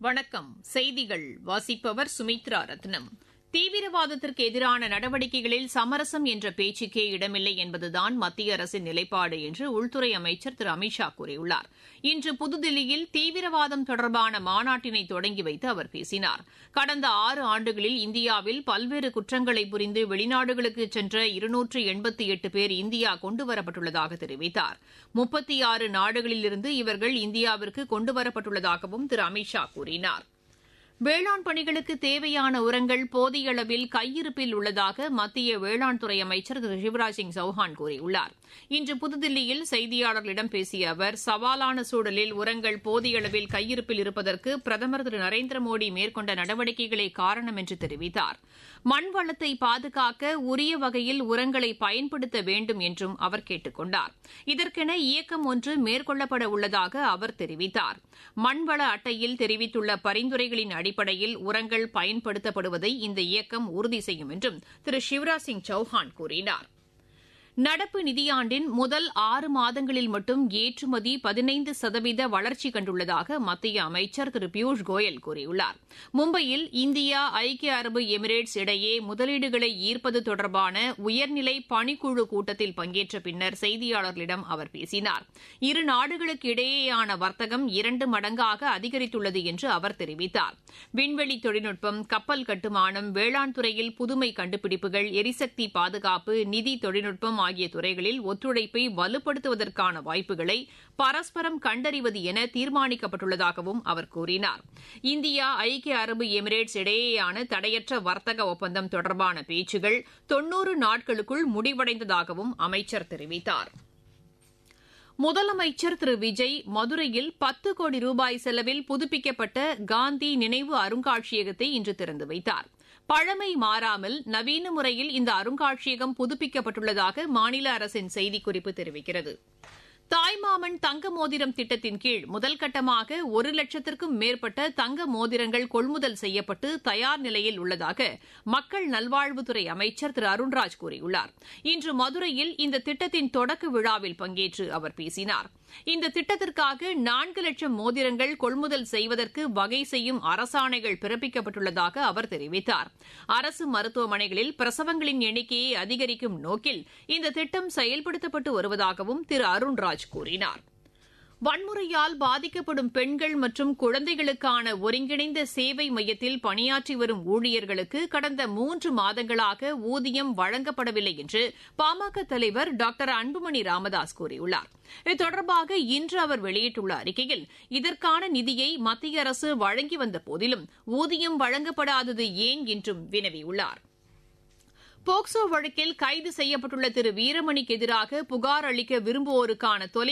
வணக்கம் செய்திகள் வாசிப்பவர் சுமித்ரா ரத்னம் தீவிரவாதத்திற்கு எதிரான நடவடிக்கைகளில் சமரசம் என்ற பேச்சுக்கே இடமில்லை என்பதுதான் மத்திய அரசின் நிலைப்பாடு என்று உள்துறை அமைச்சர் திரு அமித் ஷா கூறியுள்ளார் இன்று புதுதில்லியில் தீவிரவாதம் தொடர்பான மாநாட்டினை தொடங்கி வைத்து அவர் பேசினார் கடந்த ஆறு ஆண்டுகளில் இந்தியாவில் பல்வேறு குற்றங்களை புரிந்து வெளிநாடுகளுக்கு சென்ற இருநூற்று எண்பத்தி எட்டு பேர் இந்தியா கொண்டுவரப்பட்டுள்ளதாக தெரிவித்தார் முப்பத்தி ஆறு நாடுகளிலிருந்து இவர்கள் இந்தியாவிற்கு கொண்டுவரப்பட்டுள்ளதாகவும் திரு அமித் ஷா கூறினார் வேளாண் பணிகளுக்கு தேவையான உரங்கள் போதிய அளவில் கையிருப்பில் உள்ளதாக மத்திய வேளாண் துறை அமைச்சர் திரு சிவராஜ் சிங் சௌஹான் கூறியுள்ளார் இன்று புதுதில்லியில் செய்தியாளர்களிடம் பேசிய அவர் சவாலான சூழலில் உரங்கள் போதிய அளவில் கையிருப்பில் இருப்பதற்கு பிரதமர் திரு நரேந்திர மோடி மேற்கொண்ட நடவடிக்கைகளே காரணம் என்று தெரிவித்தார் மண் வளத்தை பாதுகாக்க உரிய வகையில் உரங்களை பயன்படுத்த வேண்டும் என்றும் அவர் கேட்டுக் கொண்டார் இதற்கென இயக்கம் ஒன்று மேற்கொள்ளப்பட உள்ளதாக அவர் தெரிவித்தார் மண்வள அட்டையில் தெரிவித்துள்ள பரிந்துரைகளின் அடிப்படையில் உரங்கள் பயன்படுத்தப்படுவதை இந்த இயக்கம் உறுதி செய்யும் என்றும் திரு சிவராஜ் சிங் சௌஹான் கூறினார் நடப்பு நிதியாண்டின் முதல் ஆறு மாதங்களில் மட்டும் ஏற்றுமதி பதினைந்து சதவீத வளர்ச்சி கண்டுள்ளதாக மத்திய அமைச்சர் திரு பியூஷ் கோயல் கூறியுள்ளார் மும்பையில் இந்தியா ஐக்கிய அரபு எமிரேட்ஸ் இடையே முதலீடுகளை ஈர்ப்பது தொடர்பான உயர்நிலை பணிக்குழு கூட்டத்தில் பங்கேற்ற பின்னர் செய்தியாளர்களிடம் அவர் பேசினார் இரு நாடுகளுக்கு இடையேயான வர்த்தகம் இரண்டு மடங்காக அதிகரித்துள்ளது என்று அவர் தெரிவித்தார் விண்வெளி தொழில்நுட்பம் கப்பல் கட்டுமானம் வேளாண் துறையில் புதுமை கண்டுபிடிப்புகள் எரிசக்தி பாதுகாப்பு நிதி தொழில்நுட்பம் ஆகிய துறைகளில் ஒத்துழைப்பை வலுப்படுத்துவதற்கான வாய்ப்புகளை பரஸ்பரம் கண்டறிவது என தீர்மானிக்கப்பட்டுள்ளதாகவும் அவர் கூறினார் இந்தியா ஐக்கிய அரபு எமிரேட்ஸ் இடையேயான தடையற்ற வர்த்தக ஒப்பந்தம் தொடர்பான பேச்சுகள் தொன்னூறு நாட்களுக்குள் முடிவடைந்ததாகவும் அமைச்சர் தெரிவித்தார் முதலமைச்சர் திரு விஜய் மதுரையில் பத்து கோடி ரூபாய் செலவில் புதுப்பிக்கப்பட்ட காந்தி நினைவு அருங்காட்சியகத்தை இன்று திறந்து வைத்தார் பழமை மாறாமல் நவீன முறையில் இந்த அருங்காட்சியகம் புதுப்பிக்கப்பட்டுள்ளதாக மாநில அரசின் செய்திக்குறிப்பு தெரிவிக்கிறது தாய்மாமன் தங்க மோதிரம் திட்டத்தின் கீழ் முதல் கட்டமாக ஒரு லட்சத்திற்கும் மேற்பட்ட தங்க மோதிரங்கள் கொள்முதல் செய்யப்பட்டு தயார் நிலையில் உள்ளதாக மக்கள் நல்வாழ்வுத்துறை அமைச்சர் திரு அருண்ராஜ் கூறியுள்ளார் இன்று மதுரையில் இந்த திட்டத்தின் தொடக்க விழாவில் பங்கேற்று அவர் பேசினார் இந்த திட்டத்திற்காக நான்கு லட்சம் மோதிரங்கள் கொள்முதல் செய்வதற்கு வகை செய்யும் அரசாணைகள் பிறப்பிக்கப்பட்டுள்ளதாக அவர் தெரிவித்தார் அரசு மருத்துவமனைகளில் பிரசவங்களின் எண்ணிக்கையை அதிகரிக்கும் நோக்கில் இந்த திட்டம் செயல்படுத்தப்பட்டு வருவதாகவும் திரு அருண்ராஜ் கூறினார் வன்முறையால் பாதிக்கப்படும் பெண்கள் மற்றும் குழந்தைகளுக்கான ஒருங்கிணைந்த சேவை மையத்தில் பணியாற்றி வரும் ஊழியர்களுக்கு கடந்த மூன்று மாதங்களாக ஊதியம் வழங்கப்படவில்லை என்று பாமக தலைவர் டாக்டர் அன்புமணி ராமதாஸ் கூறியுள்ளார் இது தொடர்பாக இன்று அவர் வெளியிட்டுள்ள அறிக்கையில் இதற்கான நிதியை மத்திய அரசு வழங்கி வந்த போதிலும் ஊதியம் வழங்கப்படாதது ஏன் என்றும் வினவியுள்ளார் போக்சோ வழக்கில் கைது செய்யப்பட்டுள்ள திரு வீரமணிக்கு எதிராக புகார் அளிக்க விரும்புவோருக்கான தொலை